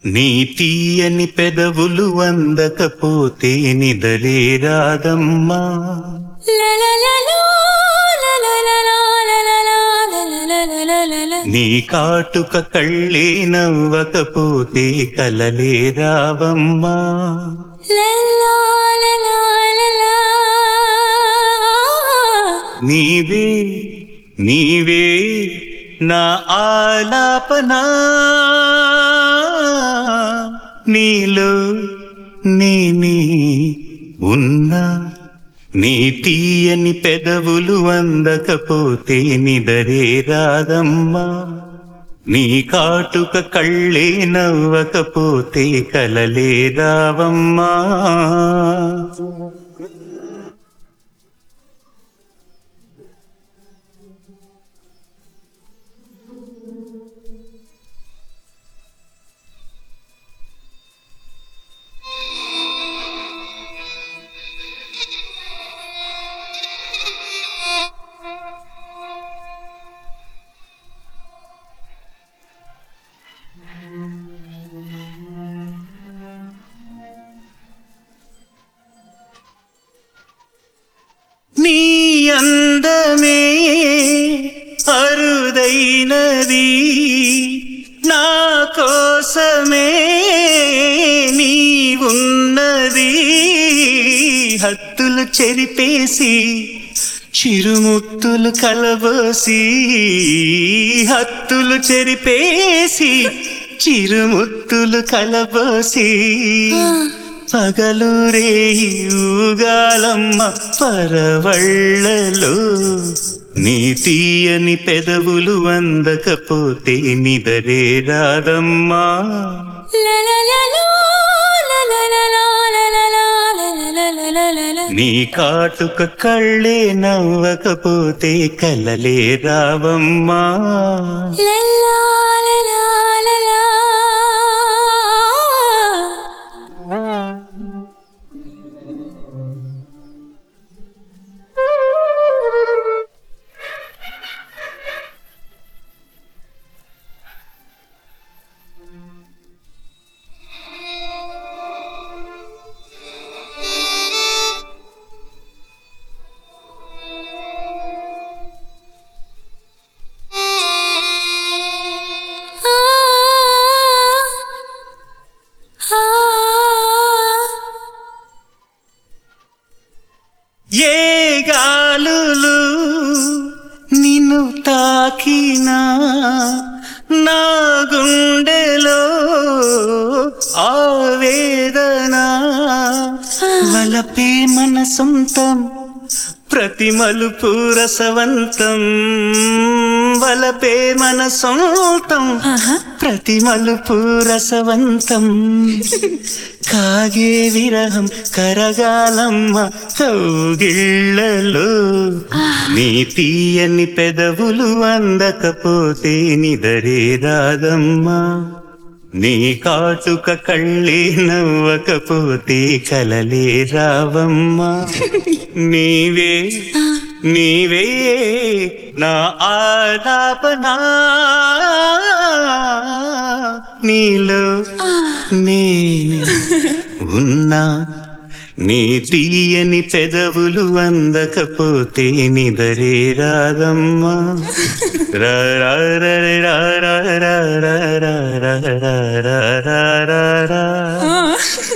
నీ తీయని పెదవులు అందకపోతే నిదలే రాదమ్మా నీ కాటుక కళ్ళే నవ్వకపోతే కలలే రావమ్మా నీవే నీవే నా ఆలాపనా నీలో నేనే ఉన్నా నీ తీయని పెదవులు అందకపోతే నిదరే రాదమ్మా నీ కాటుక కళ్ళే నవ్వకపోతే కలలే రావమ్మా నీ అందమే అరుదైనది నా కోసమే నీ ఉన్నది హత్తులు చెరిపేసి చిరుముత్తులు కలబోసి హత్తులు చెరిపేసి చిరుముత్తులు కలబోసి పగలు రేయి ఊగాలమ్మ పరవళ్ళలో నీ తీయని పెదవులు అందకపోతే నిదరే రాదమ్మా నీ కాటుక కళ్ళే నవ్వకపోతే కలలే రావమ్మా ఏ గాలులు నిన్ను తాకినా నా గుండెలో ఆవేదన వలపే మన సొంతం ప్రతి మలుపు రసవంతం వలపే మన సొంతం ప్రతి మలుపు రసవంతం కాగే విరహం కరగాలమ్మ కౌగిళ్ళలో నీ తీయని పెదవులు అందకపోతే నిదరే రాదమ్మా నీ కాటుక కళ్ళే నవ్వకపోతే కలలే రావమ్మా నీవే నీవే నా ఆలాపనా నీలో నేను ఉన్నా నీ తీయని పెదవులు అందకపోతే నిదరే రాదమ్మా రా రా రా రా రా రా రా రా రా రా రా రా రా.